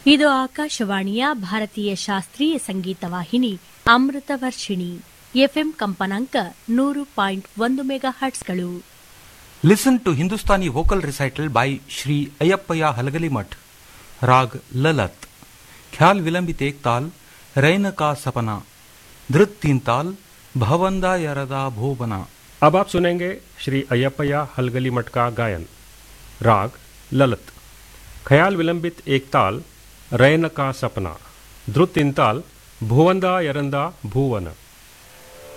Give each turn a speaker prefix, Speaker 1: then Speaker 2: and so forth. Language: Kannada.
Speaker 1: ಇದು ಆಕಾಶವಾಣಿಯ ಭಾರತೀಯ ಶಾಸ್ತ್ರೀಯ ಸಂಗೀತ ವಾಹಿನಿ ಅಮೃತ ವರ್ಷಿಣಿ ಎಫ್ಎಂ ಕಂಪನಾಂಕ ನೂರು ಪಾಯಿಂಟ್ ಒಂದು ಮೆಗಾ ಹರ್ಟ್ಸ್ಗಳು
Speaker 2: Listen to Hindustani vocal recital by Shri Ayappaya Halgali Rag Lalat. ख्याल विलंबित एक ताल रैन का सपना धृत तीन ताल भवंदा यरदा भोबना
Speaker 3: अब आप सुनेंगे श्री अय्यप्पया हलगली मठ का गायन राग ललत ख्याल विलंबित एक ताल रैन का सपना ध्रुत तीन ताल भुवंदा यरंदा भुवन